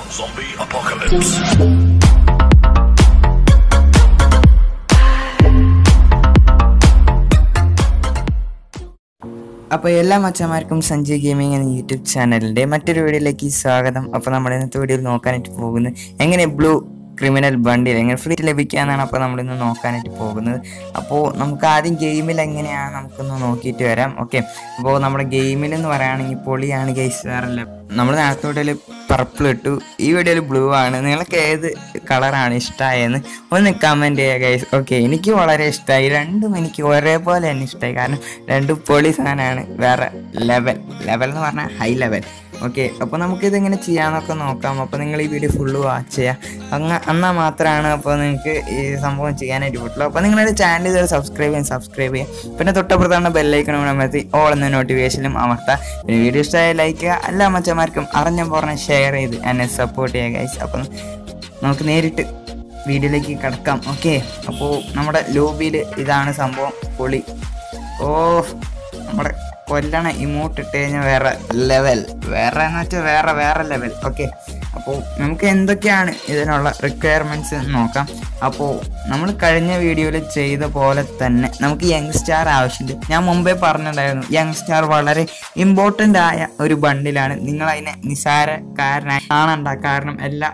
Zombie apocalypse. അപ്പോൾ എല്ലാ മച്ചന്മാർക്കും സഞ്ജയ് ഗെയിമിംഗ് എന്ന യൂട്യൂബ് ചാനലിൻ്റെ മറ്റൊരു വീഡിയോയിലേക്ക് സ്വാഗതം അപ്പോൾ നമ്മൾ ഇന്നത്തെ വീഡിയോയിൽ നോക്കാനായിട്ട് പോകുന്നത് എങ്ങനെ ബ്ലൂ ക്രിമിനൽ ബണ്ടിൽ എങ്ങനെ ഫ്രീ ലഭിക്കാന്നാണ് അപ്പോൾ നമ്മളിന്ന് നോക്കാനായിട്ട് പോകുന്നത് അപ്പോൾ നമുക്ക് ആദ്യം ഗെയിമിൽ എങ്ങനെയാണ് നമുക്കൊന്ന് നോക്കിയിട്ട് വരാം ഓക്കെ അപ്പോൾ നമ്മുടെ ഗെയിമിൽ എന്ന് പറയുകയാണെങ്കിൽ പൊളിയാണ് ഗൈസ് വേറെ നമ്മൾ നേരത്തെ വീഡിയോയിൽ പർപ്പിൾ ഇട്ടു ഈ വീഡിയോയിൽ ബ്ലൂ ആണ് നിങ്ങൾക്ക് ഏത് കളറാണ് ഇഷ്ടമായെന്ന് ഒന്ന് കമൻറ്റ് ചെയ്യുക ഗൈസ് ഓക്കെ എനിക്ക് വളരെ ഇഷ്ടമായി രണ്ടും എനിക്ക് ഒരേപോലെ തന്നെ ഇഷ്ടമായി കാരണം രണ്ടും പൊളി സാധനമാണ് വേറെ ലെവൽ ലെവൽ എന്ന് പറഞ്ഞാൽ ഹൈ ലെവൽ ഓക്കെ അപ്പോൾ നമുക്കിതെങ്ങനെ ചെയ്യാമെന്നൊക്കെ നോക്കാം അപ്പോൾ നിങ്ങൾ ഈ വീഡിയോ ഫുള്ള് വാച്ച് ചെയ്യുക അങ്ങ് എന്നാൽ മാത്രമാണ് അപ്പോൾ നിങ്ങൾക്ക് ഈ സംഭവം ചെയ്യാനായിട്ട് പറ്റുള്ളൂ അപ്പോൾ നിങ്ങളുടെ ചാനൽ ഇതുവരെ സബ്സ്ക്രൈബ് ചെയ്യാൻ സബ്സ്ക്രൈബ് ചെയ്യുക പിന്നെ തൊട്ടപ്പുറത്താണ് ബെല്ലൈക്കണം അമർത്തി ഓൾ എന്ന നോട്ടിഫിക്കേഷനും അമർത്താം പിന്നെ വീഡിയോ ഇഷ്ടമായ ലൈക്ക് ചെയ്യുക എല്ലാ മച്ചന്മാർക്കും അറിഞ്ഞ പറഞ്ഞ ഷെയർ ചെയ്ത് എന്നെ സപ്പോർട്ട് ചെയ്യുക ഗൈസ് അപ്പം നമുക്ക് നേരിട്ട് വീഡിയോയിലേക്ക് കിടക്കാം ഓക്കെ അപ്പോൾ നമ്മുടെ ലോബിയിൽ ഇതാണ് സംഭവം പൊളി ഓ നമ്മുടെ കൊല്ലണ ഇമോട്ട് ഇട്ട് കഴിഞ്ഞാൽ വേറെ ലെവൽ വേറെ എന്ന് വെച്ചാൽ വേറെ വേറെ ലെവൽ ഓക്കെ അപ്പോൾ നമുക്ക് എന്തൊക്കെയാണ് ഇതിനുള്ള റിക്വയർമെൻറ്റ്സ് നോക്കാം അപ്പോൾ നമ്മൾ കഴിഞ്ഞ വീഡിയോയിൽ ചെയ്ത പോലെ തന്നെ നമുക്ക് യങ് സ്റ്റാർ ആവശ്യമുണ്ട് ഞാൻ മുമ്പേ പറഞ്ഞിട്ടുണ്ടായിരുന്നു യങ് സ്റ്റാർ വളരെ ഇമ്പോർട്ടൻ്റ് ആയ ഒരു ബണ്ടിലാണ് നിങ്ങൾ അതിനെ നിസാരക്കാരനായി കാണണ്ട കാരണം എല്ലാ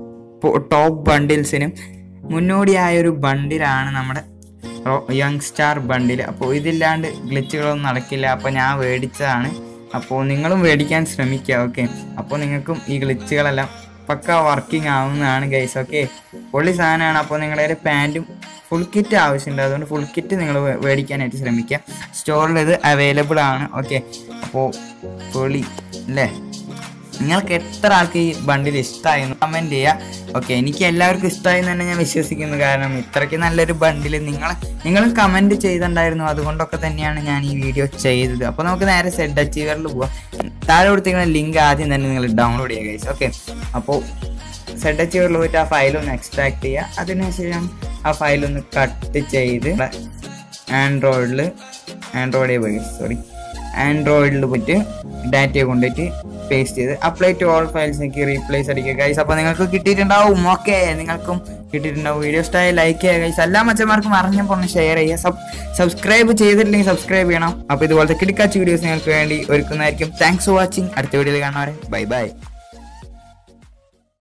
ടോപ്പ് ബണ്ടിൽസിനും മുന്നോടിയായ ഒരു ബണ്ടിലാണ് നമ്മുടെ യങ് സ്റ്റാർ ബണ്ടിൽ അപ്പോൾ ഇതില്ലാണ്ട് ഗ്ലിച്ചുകളൊന്നും നടക്കില്ല അപ്പോൾ ഞാൻ മേടിച്ചതാണ് അപ്പോൾ നിങ്ങളും മേടിക്കാൻ ശ്രമിക്കുക ഓക്കെ അപ്പോൾ നിങ്ങൾക്കും ഈ ഗ്ലിച്ചുകളെല്ലാം പക്ക വർക്കിംഗ് ആവുന്നതാണ് ഗൈസ് ഓക്കെ പൊള്ളി സാധനമാണ് അപ്പോൾ നിങ്ങളുടെ കയ്യിൽ പാൻറ്റും ഫുൾ കിറ്റ് ആവശ്യമുണ്ട് അതുകൊണ്ട് ഫുൾ കിറ്റ് നിങ്ങൾ മേടിക്കാനായിട്ട് ശ്രമിക്കുക സ്റ്റോറിൽ ഇത് അവൈലബിൾ ആണ് ഓക്കെ അപ്പോൾ പൊളി അല്ലേ നിങ്ങൾക്ക് എത്ര ആൾക്ക് ഈ ബണ്ടിൽ ഇഷ്ടമായി എന്ന് കമൻറ്റ് ചെയ്യുക ഓക്കെ എനിക്ക് എല്ലാവർക്കും ഇഷ്ടമായി എന്ന് തന്നെ ഞാൻ വിശ്വസിക്കുന്നു കാരണം ഇത്രയ്ക്ക് നല്ലൊരു ബണ്ടിൽ നിങ്ങൾ നിങ്ങൾ കമൻറ്റ് ചെയ്തിട്ടുണ്ടായിരുന്നു അതുകൊണ്ടൊക്കെ തന്നെയാണ് ഞാൻ ഈ വീഡിയോ ചെയ്തത് അപ്പോൾ നമുക്ക് നേരെ സെഡ് അച്ചീവറിൽ പോവാം താഴെ കൊടുത്തിരിക്കുന്ന ലിങ്ക് ആദ്യം തന്നെ നിങ്ങൾ ഡൗൺലോഡ് ചെയ്യുക ഗൈസ് ഓക്കെ അപ്പോൾ സെഡ് അച്ചീവറിൽ പോയിട്ട് ആ ഫയൽ ഒന്ന് എക്സ്ട്രാക്ട് ചെയ്യുക അതിനുശേഷം ആ ഫയൽ ഒന്ന് കട്ട് ചെയ്ത് ആൻഡ്രോയിഡിൽ ആൻഡ്രോയിഡേ പോയി സോറി ആൻഡ്രോയിഡിൽ പോയിട്ട് ഡാറ്റയെ കൊണ്ടുപോയിട്ട് പേസ്റ്റ് ചെയ്ത് അപ്ലൈ ടു ഓൾ ഫയൽസിലേക്ക് റീപ്ലേസ് അടിക്കുക ഗൈസ് അപ്പോൾ നിങ്ങൾക്ക് കിട്ടിയിട്ടുണ്ടാവും ഓക്കെ നിങ്ങൾക്കും കിട്ടിയിട്ടുണ്ടാവും വീഡിയോ ഇഷ്ടമായി ലൈക്ക് ചെയ്യുക ഗൈസ് എല്ലാ മച്ചന്മാർക്കും അറിഞ്ഞ പറഞ്ഞ് ഷെയർ ചെയ്യുക സബ് സബ്സ്ക്രൈബ് ചെയ്തിട്ടില്ലെങ്കിൽ സബ്സ്ക്രൈബ് ചെയ്യണം അപ്പോൾ ഇതുപോലത്തെ കിടക്കാച്ച വീഡിയോസ് നിങ്ങൾക്ക് വേണ്ടി ഒരുക്കുന്നതായിരിക്കും താങ്ക്സ് ഫോർ വാച്ചിങ് അടുത്ത വീഡിയോയിൽ കാണുന്നവരെ ബൈ ബൈ